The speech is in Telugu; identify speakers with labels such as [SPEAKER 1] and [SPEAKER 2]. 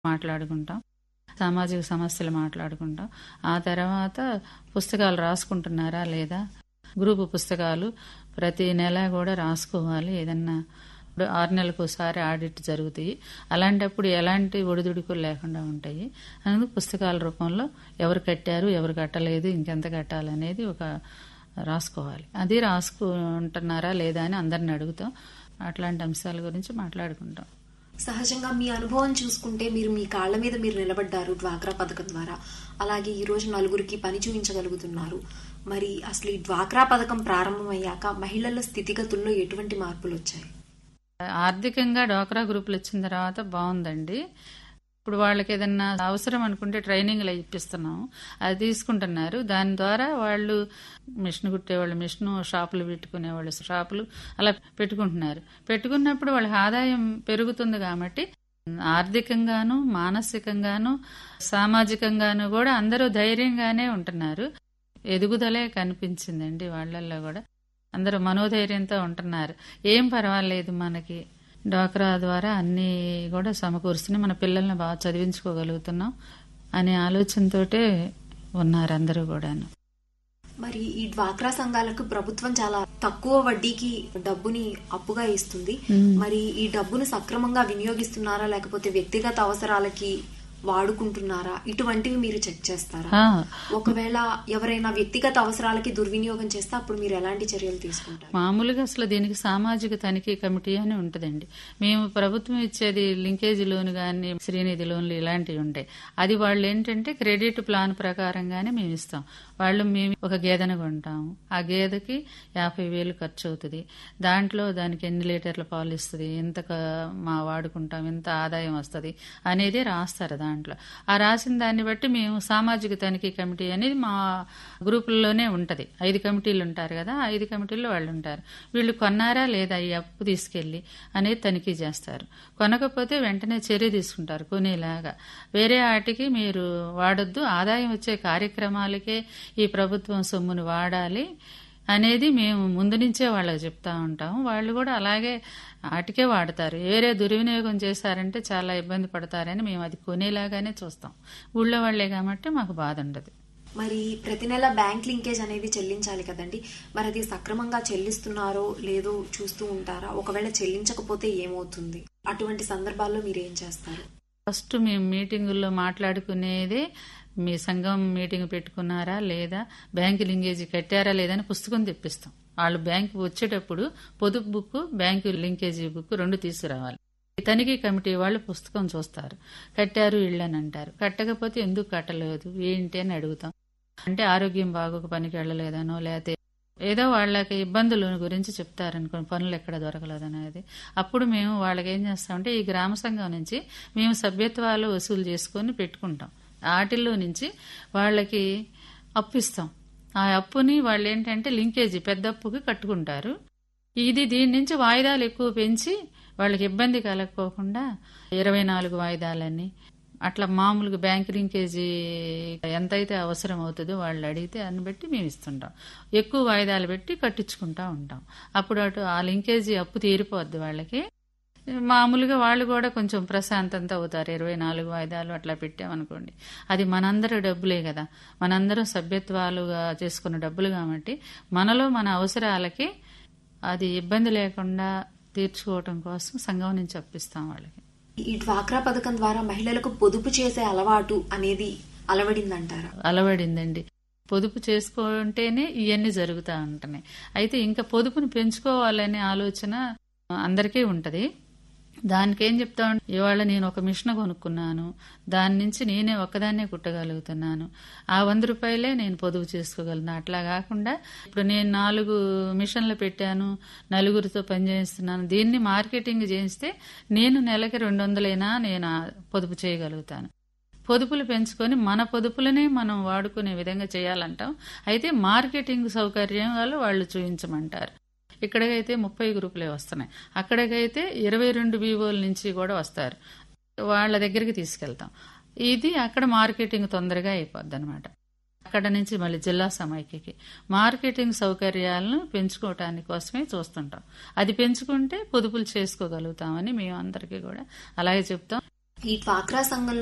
[SPEAKER 1] మాట్లాడుకుంటాం సామాజిక సమస్యలు మాట్లాడుకుంటాం ఆ తర్వాత పుస్తకాలు రాసుకుంటున్నారా లేదా గ్రూపు పుస్తకాలు ప్రతి నెల కూడా రాసుకోవాలి ఏదన్నా ఇప్పుడు ఆరు నెలలకు ఒకసారి ఆడిట్ జరుగుతాయి అలాంటప్పుడు ఎలాంటి ఒడిదుడుకులు లేకుండా ఉంటాయి అందుకు పుస్తకాల రూపంలో ఎవరు కట్టారు ఎవరు కట్టలేదు ఇంకెంత కట్టాలనేది ఒక రాసుకోవాలి అది రాసుకుంటున్నారా లేదా అని అందరిని అడుగుతాం అట్లాంటి అంశాల గురించి మాట్లాడుకుంటాం
[SPEAKER 2] సహజంగా మీ అనుభవం చూసుకుంటే మీరు మీ కాళ్ళ మీద మీరు నిలబడ్డారు డ్వాక్రా పథకం ద్వారా అలాగే ఈ రోజు నలుగురికి పని చూపించగలుగుతున్నారు మరి అసలు ఈ డ్వాక్రా పథకం ప్రారంభమయ్యాక మహిళల స్థితిగతుల్లో ఎటువంటి మార్పులు వచ్చాయి
[SPEAKER 1] ఆర్థికంగా డోక్రా గ్రూపులు వచ్చిన తర్వాత బాగుందండి ఇప్పుడు వాళ్ళకి ఏదన్నా అవసరం అనుకుంటే ట్రైనింగ్లు ఇప్పిస్తున్నాం అది తీసుకుంటున్నారు దాని ద్వారా వాళ్ళు మిషన్ కుట్టేవాళ్ళు మిషన్ షాపులు పెట్టుకునేవాళ్ళు షాపులు అలా పెట్టుకుంటున్నారు పెట్టుకున్నప్పుడు వాళ్ళకి ఆదాయం పెరుగుతుంది కాబట్టి ఆర్థికంగాను మానసికంగాను సామాజికంగాను కూడా అందరూ ధైర్యంగానే ఉంటున్నారు ఎదుగుదలే కనిపించిందండి వాళ్ళల్లో కూడా అందరూ మనోధైర్యంతో ఉంటున్నారు ఏం పర్వాలేదు మనకి డ్వాక్రా ద్వారా అన్నీ కూడా సమకూరుస్తున్నాయి మన పిల్లల్ని బాగా చదివించుకోగలుగుతున్నాం అనే ఆలోచనతోటే ఉన్నారు అందరూ కూడాను
[SPEAKER 2] మరి ఈ డ్వాక్రా సంఘాలకు ప్రభుత్వం చాలా తక్కువ వడ్డీకి డబ్బుని అప్పుగా ఇస్తుంది మరి ఈ డబ్బును సక్రమంగా వినియోగిస్తున్నారా లేకపోతే వ్యక్తిగత అవసరాలకి వాడుకుంటున్నారా ఇటువంటివి మీరు చెక్ చేస్తారా
[SPEAKER 1] ఆ,
[SPEAKER 2] ఒకవేళ ఎవరైనా వ్యక్తిగత అవసరాలకి దుర్వినియోగం చేస్తే అప్పుడు మీరు ఎలాంటి చర్యలు తీసుకుంటారు
[SPEAKER 1] మామూలుగా అసలు దీనికి సామాజిక తనిఖీ కమిటీ అని ఉంటుందండి మేము ప్రభుత్వం ఇచ్చేది లింకేజ్ లోన్ కానీ శ్రీనిధి లోన్లు ఇలాంటివి ఉంటాయి అది వాళ్ళు ఏంటంటే క్రెడిట్ ప్లాన్ ప్రకారంగానే మేము ఇస్తాం వాళ్ళు మేము ఒక గేదెను కొంటాము ఆ గేదెకి యాభై వేలు ఖర్చు అవుతుంది దాంట్లో దానికి ఎన్ని లీటర్ల పాలు ఇస్తుంది ఎంత క- మా వాడుకుంటాం ఎంత ఆదాయం వస్తుంది అనేది రాస్తారు దాంట్లో ఆ రాసిన దాన్ని బట్టి మేము సామాజిక తనిఖీ కమిటీ అనేది మా గ్రూపుల్లోనే ఉంటది ఐదు కమిటీలు ఉంటారు కదా ఆ ఐదు కమిటీల్లో వాళ్ళు ఉంటారు వీళ్ళు కొన్నారా లేదా ఈ అప్పు తీసుకెళ్లి అనేది తనిఖీ చేస్తారు కొనకపోతే వెంటనే చర్య తీసుకుంటారు కొనేలాగా వేరే వాటికి మీరు వాడొద్దు ఆదాయం వచ్చే కార్యక్రమాలకే ఈ ప్రభుత్వం సొమ్మును వాడాలి అనేది మేము ముందు నుంచే వాళ్ళకి చెప్తా ఉంటాం వాళ్ళు కూడా అలాగే వాటికే వాడతారు వేరే దుర్వినియోగం చేశారంటే చాలా ఇబ్బంది పడతారని మేము అది కొనేలాగానే చూస్తాం ఊళ్ళో వాళ్లే కాబట్టి మాకు బాధ ఉండదు
[SPEAKER 2] మరి ప్రతి నెల బ్యాంక్ లింకేజ్ అనేది చెల్లించాలి కదండి మరి అది సక్రమంగా చెల్లిస్తున్నారో లేదో చూస్తూ ఉంటారా ఒకవేళ చెల్లించకపోతే ఏమవుతుంది అటువంటి సందర్భాల్లో మీరు ఏం చేస్తారు
[SPEAKER 1] ఫస్ట్ మేము మీటింగుల్లో మాట్లాడుకునేదే మీ సంఘం మీటింగ్ పెట్టుకున్నారా లేదా బ్యాంకు లింకేజీ కట్టారా లేదని పుస్తకం తెప్పిస్తాం వాళ్ళు బ్యాంకు వచ్చేటప్పుడు పొదుపు బుక్ బ్యాంకు లింకేజీ బుక్ రెండు తీసుకురావాలి తనిఖీ కమిటీ వాళ్ళు పుస్తకం చూస్తారు కట్టారు ఇళ్ళని అంటారు కట్టకపోతే ఎందుకు కట్టలేదు ఏంటి అని అడుగుతాం అంటే ఆరోగ్యం బాగోక పనికి వెళ్ళలేదనో లేకపోతే ఏదో వాళ్ళకి ఇబ్బందుల గురించి చెప్తారనుకోండి పనులు ఎక్కడ దొరకలేదనేది అప్పుడు మేము వాళ్ళకి ఏం చేస్తామంటే ఈ గ్రామ సంఘం నుంచి మేము సభ్యత్వాలు వసూలు చేసుకొని పెట్టుకుంటాం వాటిల్లో నుంచి వాళ్ళకి అప్పు ఇస్తాం ఆ అప్పుని వాళ్ళు ఏంటంటే లింకేజీ పెద్ద అప్పుకి కట్టుకుంటారు ఇది దీని నుంచి వాయిదాలు ఎక్కువ పెంచి వాళ్ళకి ఇబ్బంది కలగకోకుండా ఇరవై నాలుగు వాయిదాలని అట్లా మామూలుగా బ్యాంక్ లింకేజీ ఎంతైతే అవసరం అవుతుందో వాళ్ళు అడిగితే దాన్ని బట్టి మేము ఇస్తుంటాం ఎక్కువ వాయిదాలు పెట్టి కట్టించుకుంటా ఉంటాం అప్పుడు అటు ఆ లింకేజీ అప్పు తీరిపోద్ది వాళ్ళకి మామూలుగా వాళ్ళు కూడా కొంచెం ప్రశాంతంతో అవుతారు ఇరవై నాలుగు వాయిదాలు అట్లా పెట్టామనుకోండి అది మనందరి డబ్బులే కదా మనందరం సభ్యత్వాలుగా చేసుకున్న డబ్బులు కాబట్టి మనలో మన అవసరాలకి అది ఇబ్బంది లేకుండా తీర్చుకోవటం కోసం సంఘం నుంచి అప్పిస్తాం వాళ్ళకి
[SPEAKER 2] ఈ డ్వాక్రా పథకం ద్వారా మహిళలకు పొదుపు చేసే అలవాటు అనేది అలవడిందంటారా
[SPEAKER 1] అలవడిందండి పొదుపు చేసుకుంటేనే ఇవన్నీ జరుగుతూ ఉంటున్నాయి అయితే ఇంకా పొదుపుని పెంచుకోవాలనే ఆలోచన అందరికీ ఉంటది దానికి ఏం చెప్తా ఉం- ఇవాళ నేను ఒక మిషన్ కొనుక్కున్నాను దాని నుంచి నేనే ఒక్కదాన్నే కుట్టగలుగుతున్నాను ఆ వంద రూపాయలే నేను పొదుపు చేసుకోగలను అట్లా కాకుండా ఇప్పుడు నేను నాలుగు మిషన్లు పెట్టాను నలుగురితో పనిచేస్తున్నాను దీన్ని మార్కెటింగ్ చేస్తే నేను నెలకి రెండు వందలైనా నేను ఆ పొదుపు చేయగలుగుతాను పొదుపులు పెంచుకొని మన పొదుపులనే మనం వాడుకునే విధంగా చేయాలంటాం అయితే మార్కెటింగ్ సౌకర్యాలు వాళ్ళు చూపించమంటారు ఇక్కడికైతే ముప్పై గ్రూపులే వస్తున్నాయి అక్కడికైతే ఇరవై రెండు వివోల నుంచి కూడా వస్తారు వాళ్ళ దగ్గరికి తీసుకెళ్తాం ఇది అక్కడ మార్కెటింగ్ తొందరగా అయిపోద్ది అనమాట అక్కడ నుంచి మళ్ళీ జిల్లా సమైక్యకి మార్కెటింగ్ సౌకర్యాలను పెంచుకోవటానికి కోసమే చూస్తుంటాం అది పెంచుకుంటే పొదుపులు చేసుకోగలుగుతామని మేము అందరికీ కూడా అలాగే చెప్తాం
[SPEAKER 2] ఈ డ్వాక్రా సంఘంలో